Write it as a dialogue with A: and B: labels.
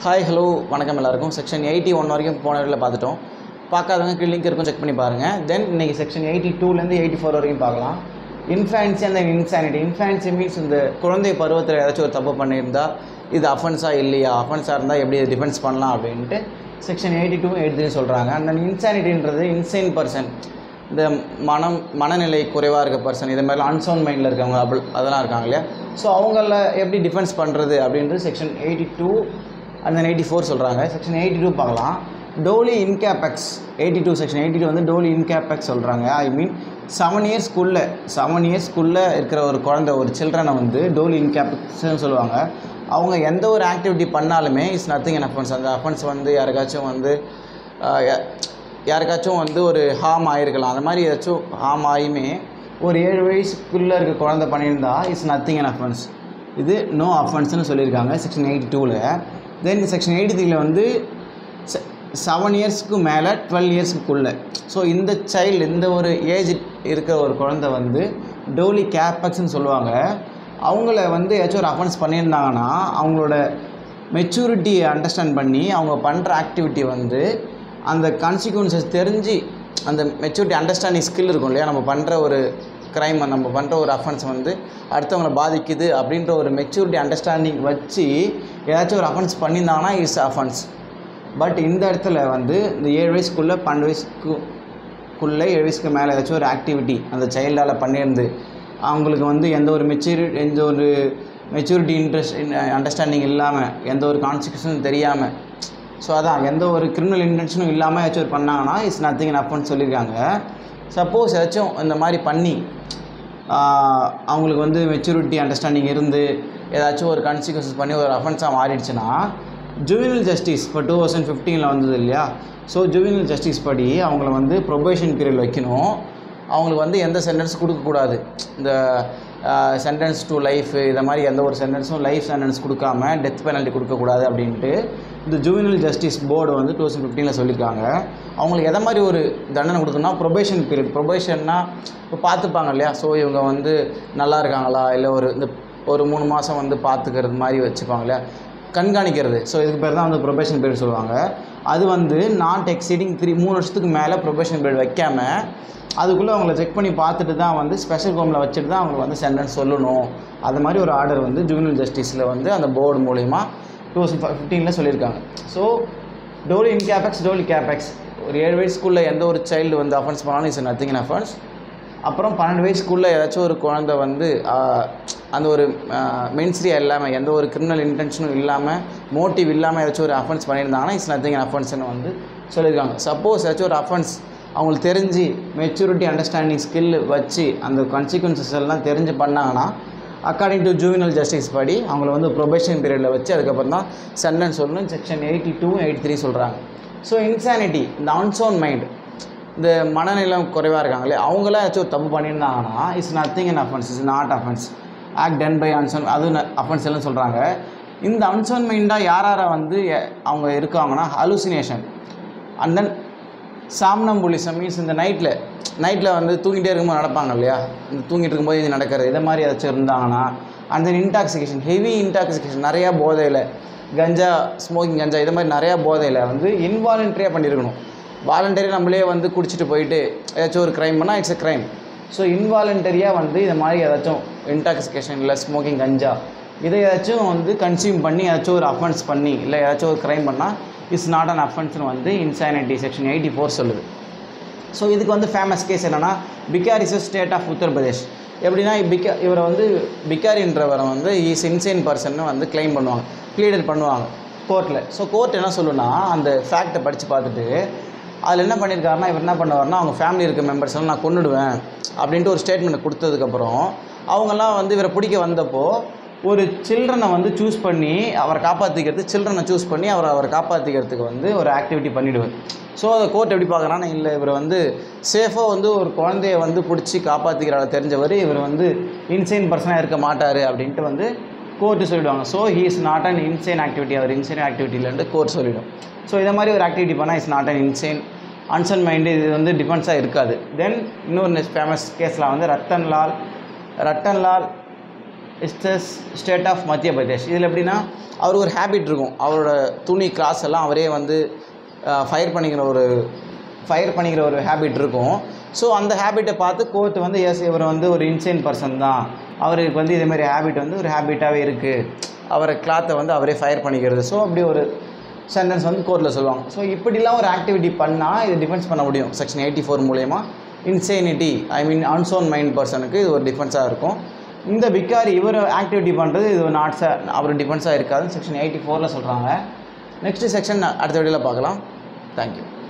A: hi hello வணக்கம் எல்லாருக்கும் section eighty one வரைக்கும் போன வீடியோவில் பார்த்துட்டோம் பார்க்காதவங்க கீழ் லிங்க் இருக்கும் செக் பண்ணி பாருங்கள் தென் இன்னைக்கு செக்ஷன் எயிட்டி டூலேருந்து எயிட்டி ஃபோர் வரைக்கும் பார்க்கலாம் இன்ஃபான்சி அந்த இன்சானிட்டி இன்ஃபான்சி மீன்ஸ் இந்த குழந்தை பருவத்தில் ஏதாச்சும் ஒரு தப்பு பண்ணியிருந்தா இது அஃபென்ஸாக இல்லையா அஃபென்ஸாக இருந்தால் எப்படி டிஃபென்ஸ் பண்ணலாம் அப்படின்ட்டு section eighty two eighty three சொல்கிறாங்க அந்த இன்சானிட்டின்றது இன்சைன் பர்சன் இந்த மனம் மனநிலை குறைவாக இருக்க பர்சன் இது மாதிரிலாம் அன்சவுண்ட் மைண்டில் இருக்கவங்க அப்படி அதெல்லாம் இருக்காங்க இல்லையா ஸோ அவங்கள எப்படி டிஃபென்ஸ் பண்ணுறது அப்படின்றது section eighty two and then eighty four சொல்கிறாங்க செக்ஷன் எயிட்டி டூ பார்க்கலாம் doli incapax eighty two section eighty two வந்து டோலி இன்கேபெக்ஸ் சொல்கிறாங்க ஐ மீன் செவன் இயர்ஸ்க்குள்ளே செவன் இயர்ஸ்க்குள்ளே இருக்கிற ஒரு குழந்தை ஒரு சில்ட்ரனை வந்து டோலி இன்கேபெக்ஸ்னு சொல்லுவாங்க அவங்க எந்த ஒரு ஆக்டிவிட்டி பண்ணாலுமே இட்ஸ் நத்திங் அன் அஃபென்ஸ் அந்த அஃபென்ஸ் வந்து யாருக்காச்சும் வந்து ஆஹ், யா- யாருக்காச்சும் வந்து ஒரு ஹார்ம் ஆகிருக்கலாம் அந்த மாதிரி ஏதாச்சும் ஹார்ம் ஆகியுமே ஒரு ஏழு வயசுக்குள்ளே இருக்க குழந்தை பண்ணியிருந்தா இட்ஸ் நத்திங் அன் அஃபென்ஸ் இது நோ அஃபென்ஸ்னு சொல்லியிருக்காங்க செக்ஷன் எயிட்டி டூவில் தென் செக்ஷன் எயிட்டி த்ரீல வந்து செவன் இயர்ஸ்க்கு மேலே டுவெல் இயர்ஸ்க்குள்ளே ஸோ இந்த சைல்டு இந்த ஒரு ஏஜ் இருக்கிற ஒரு குழந்தை வந்து டோலி கேப்பக்ஸ்னு சொல்லுவாங்க அவங்கள வந்து ஏதாச்சும் ஒரு அஃபென்ஸ் பண்ணியிருந்தாங்கன்னா அவங்களோட மெச்சூரிட்டியை அண்டர்ஸ்டாண்ட் பண்ணி அவங்க பண்ணுற ஆக்டிவிட்டி வந்து அந்த கான்சிக்வன்சஸ் தெரிஞ்சு அந்த மெச்சூரிட்டி அண்டர்ஸ்டாண்டிங் ஸ்கில் இருக்கும் இல்லையா நம்ம பண்ணுற ஒரு க்ரைம் நம்ம பண்ணுற ஒரு அஃபென்ஸ் வந்து அடுத்தவங்களை பாதிக்குது அப்படின்ற ஒரு மெச்சூரிட்டி அண்டர்ஸ்டாண்டிங் வச்சு ஏதாச்சும் ஒரு அஃபென்ஸ் பண்ணியிருந்தாங்கன்னா இட்ஸ் அஃபென்ஸ் பட் இந்த இடத்துல வந்து இந்த ஏழு வயசுக்குள்ளே பன்னெண்டு வயசுக்குள்ளே ஏழு வயசுக்கு மேலே ஏதாச்சும் ஒரு ஆக்டிவிட்டி அந்த சைல்டால் பண்ணியிருந்து அவங்களுக்கு வந்து எந்த ஒரு மெச்சூரி எந்த ஒரு மெச்சூரிட்டி இன்ட்ரெஸ்ட் அண்டர்ஸ்டாண்டிங் இல்லாமல் எந்த ஒரு கான்சிக்வன்ஸும் தெரியாமல் ஸோ அதான் எந்த ஒரு கிரிமினல் இன்டென்ஷனும் இல்லாமல் ஏதாச்சும் ஒரு பண்ணாங்கன்னா இட்ஸ் நத்திங் அன் அஃபன்ஸ் சொல்லியிருக்காங்க சப்போஸ் ஏதாச்சும் இந்த மாதிரி பண்ணி ஆஹ், அவங்களுக்கு வந்து மெச்சூரிட்டி அண்டர்ஸ்டாண்டிங் இருந்து ஏதாச்சும் ஒரு கான்சிக்வன்சஸ் பண்ணி ஒரு அஃபென்ஸாக மாறிடுச்சுன்னா ஜுவினல் ஜஸ்டிஸ் இப்போ டூ தௌசண்ட் ஃபிஃப்டீனில் வந்தது இல்லையா ஸோ ஜுவினல் ஜஸ்டிஸ் படி அவங்கள வந்து ப்ரொபேஷன் பீரியட் வைக்கணும் அவங்களுக்கு வந்து எந்த சென்டென்ஸ் கொடுக்கக்கூடாது இந்த சென்டென்ஸ் டு லைஃப் இதை மாதிரி எந்த ஒரு சென்டென்ஸும் லைஃப் சென்டென்ஸ் கொடுக்காம டெத் பெனல்ட்டி கொடுக்கக்கூடாது அப்படின்ட்டு இந்த ஜுவினல் ஜஸ்டிஸ் போர்டு வந்து டூ தௌசண்ட் ஃபிஃப்டீனில் சொல்லியிருக்காங்க அவங்களுக்கு எதை மாதிரி ஒரு தண்டனை கொடுக்கணும்னா ப்ரொபேஷன் பீரியட் ப்ரொபேஷன்னா இப்போ பார்த்துப்பாங்க இல்லையா ஸோ இவங்க வந்து நல்லா இருக்காங்களா இல்லை ஒரு இந்த ஒரு மூணு மாதம் வந்து பார்த்துக்கிறது மாதிரி வச்சுப்பாங்க இல்லையா கண்காணிக்கிறது ஸோ இதுக்கு பேர் தான் வந்து ப்ரொபேஷன் பீரியட் சொல்லுவாங்க அது வந்து நாட் எக்ஸீடிங் த்ரீ மூணு வருஷத்துக்கு மேலே ப்ரொபேஷன் பீரியட் வைக்காம அதுக்குள்ளே அவங்கள செக் பண்ணி பார்த்துட்டு தான் வந்து ஸ்பெஷல் ஹோமில் வச்சுட்டு தான் அவங்களுக்கு வந்து சென்டென்ஸ் சொல்லணும் அது மாதிரி ஒரு ஆர்டர் வந்து ஜுவனல் ஜஸ்டிஸில் வந்து அந்த போர்டு மூலிமா டூ தௌசண்ட் ஃபிஃப்டீனில் சொல்லியிருக்காங்க so doli incapax doli capax ஒரு ஏழு வயசுக்குள்ளே எந்த ஒரு சைல்டு வந்து அஃபென்ஸ் பண்ணாலும் இட்ஸ் நத்திங் இன் அஃபென்ஸ் அப்புறம் பன்னெண்டு வயசுக்குள்ளே ஏதாச்சும் ஒரு குழந்தை வந்து ஆஹ், அந்த ஒரு மென்ஸ்ரியா இல்லாமல் எந்த ஒரு கிரிமினல் இன்டென்ஷனும் இல்லாமல் மோட்டிவ் இல்லாமல் ஏதாச்சும் ஒரு அஃபென்ஸ் பண்ணியிருந்தாங்கன்னா இட்ஸ் நத்திங் அஃபென்ஸ்னு வந்து சொல்லியிருக்காங்க சப்போஸ் ஏதாச்சும் ஒரு அஃபென்ஸ் அவங்களுக்கு தெரிஞ்சு மெச்சூரிட்டி அண்டர்ஸ்டாண்டிங் ஸ்கில் வச்சு அந்த கான்சிக்வன்சஸ் எல்லாம் தெரிஞ்சு பண்ணாங்கன்னா அக்கார்டிங் டு ஜூவினல் ஜஸ்டிஸ் படி அவங்கள வந்து ப்ரொபேஷன் பீரியடில் வச்சு அதுக்கப்புறம் தான் சென்டென்ஸ் சொல்லணும் section eighty two eighty three சொல்கிறாங்க ஸோ இன்சானிட்டி இந்த அன்சோன் மைண்ட் இந்த மனநிலம் குறைவாக இருக்காங்களே அவங்களாம் ஏதாச்சும் ஒரு தப்பு பண்ணியிருந்தாங்கன்னா it's nothing in offence is not offence act done by unsound அதுவும் அஃபென்ஸ் எல்லாம் சொல்கிறாங்க இந்த அன்சோன் மைண்டாக யார் யாரை வந்து எ- அவங்க இருக்காங்கன்னா hallucination and then somnambulism means இந்த நைட்டில் நைட்டில் வந்து தூங்கிட்டே இருக்கும்போது நடப்பாங்க இல்லையா இந்த தூங்கிட்டு இருக்கும்போது இது நடக்கிறது இதை மாதிரி ஏதாச்சும் இருந்தாங்கன்னா and then intoxication heavy intoxication நிறையா போதையில் கஞ்சா ஸ்மோக்கிங் கஞ்சா இது மாதிரி நிறையா போதையில் வந்து இன்வாலண்ட்ரியாக பண்ணியிருக்கணும் வாலண்டரி நம்மளே வந்து குடிச்சிட்டு போயிட்டு ஏதாச்சும் ஒரு க்ரைம் பண்ணால் இட்ஸ் எ க்ரைம் ஸோ இன்வாலண்டரியாக வந்து இது மாதிரி ஏதாச்சும் இன்டாக்சிகேஷன் இல்லை ஸ்மோக்கிங் கஞ்சா இதை ஏதாச்சும் வந்து கன்சியூம் பண்ணி ஏதாச்சும் ஒரு அஃபென்ஸ் பண்ணி இல்லை ஏதாச்சும் ஒரு க்ரைம் பண்ணால் இட்ஸ் நாட் அன் அஃபென்ஸ்னு வந்து இன்சானிட்டி செக்ஷன் எயிட்டி ஃபோர் சொல்லுது ஸோ இதுக்கு வந்து ஃபேமஸ் கேஸ் என்னென்னா Bikar is state of Uttar Pradesh எப்படின்னா பிகா இவரை வந்து பிகாரின்றவரை வந்து இஸ் இன்சைன் பர்சன் வந்து க்ளைம் பண்ணுவாங்க ப்ளீடட் பண்ணுவாங்க கோர்ட்டில் ஸோ கோர்ட் என்ன சொல்லுன்னா அந்த ஃபேக்ட்டை படித்து பார்த்துட்டு அதில் என்ன பண்ணியிருக்காருன்னா இவர் என்ன பண்ணுவார்னா அவங்க ஃபேமிலி இருக்க மெம்பர்ஸ் எல்லாம் நான் கொன்னுடுவேன் அப்படின்ட்டு ஒரு ஸ்டேட்மெண்ட் கொடுத்ததுக்கப்புறம் அவங்கெல்லாம் வந்து இவரை பிடிக்க வந்தப்போ ஒரு சில்ட்ரனை வந்து சூஸ் பண்ணி அவரை காப்பாற்றிக்கிறது சில்ட்ரனை சூஸ் பண்ணி அவரை அவரை காப்பாற்றிக்கிறதுக்கு வந்து ஒரு ஆக்டிவிட்டி பண்ணிடுவார் ஸோ அதை கோர்ட் எப்படி பார்க்குறான்னா இல்லை இவர் வந்து சேஃபாக வந்து ஒரு குழந்தைய வந்து பிடிச்சி காப்பாற்றிக்கிறார தெரிஞ்சவர் இவர் வந்து இன்சைன் பர்சனாக இருக்க மாட்டார் அப்படின்ட்டு வந்து கோர்ட்டு சொல்லிடுவாங்க so he is not an insane activity அவர் இன்சைன் ஆக்டிவிட்டிலேருந்து கோர்ட் சொல்லிடும் ஸோ இதை மாதிரி ஒரு ஆக்டிவிட்டி பண்ணால் is not an insane unsound mind இது வந்து டிஃபென்ஸாக இருக்காது தென் இன்னொரு ஃபேமஸ் கேஸில் வந்து ரத்தன்லால் ரத்தன்லால் இஸ்டஸ் ஸ்டேட் ஆஃப் மத்திய பிரதேஷ் இதில் எப்படின்னா அவர் ஒரு ஹேபிட் இருக்கும் அவரோட துணி கிளாஸ் எல்லாம் அவரே வந்து ஃபயர் பண்ணிக்கிற ஒரு ஃபயர் பண்ணிக்கிற ஒரு ஹேபிட் இருக்கும் ஸோ அந்த ஹேபிட்டை பார்த்து கோர்ட் வந்து எஸ் இவர் வந்து ஒரு இன்சைன் பர்சன் தான் அவருக்கு வந்து இதே மாதிரி ஹேபிட் வந்து ஒரு ஹேபிட்டாகவே இருக்குது அவரை கிளாத்தை வந்து அவரே ஃபயர் பண்ணிக்கிறது ஸோ அப்படி ஒரு சென்டென்ஸ் வந்து கோர்ட்டில் சொல்லுவாங்க ஸோ இப்படிலாம் ஒரு ஆக்டிவிட்டி பண்ணால் இது டிஃபென்ஸ் பண்ண முடியும் செக்ஷன் எயிட்டி ஃபோர் மூலயமா இன்சைனிட்டி ஐ மீன் அன்சோன் மைண்ட் பர்சனுக்கு இது ஒரு டிஃபென்ஸாக இருக்கும் இந்த விக்காரி இவர் ஆக்டிவிட்டி பண்ணுறது இது நாட்ஸாக அவர் டிஃபென்ஸாக இருக்காதுன்னு செக்ஷன் எயிட்டி ஃபோரில் சொல்கிறாங்க நெக்ஸ்ட் செக்ஷன் அடுத்த வீடியோவில் பார்க்கலாம் தேங்க்யூ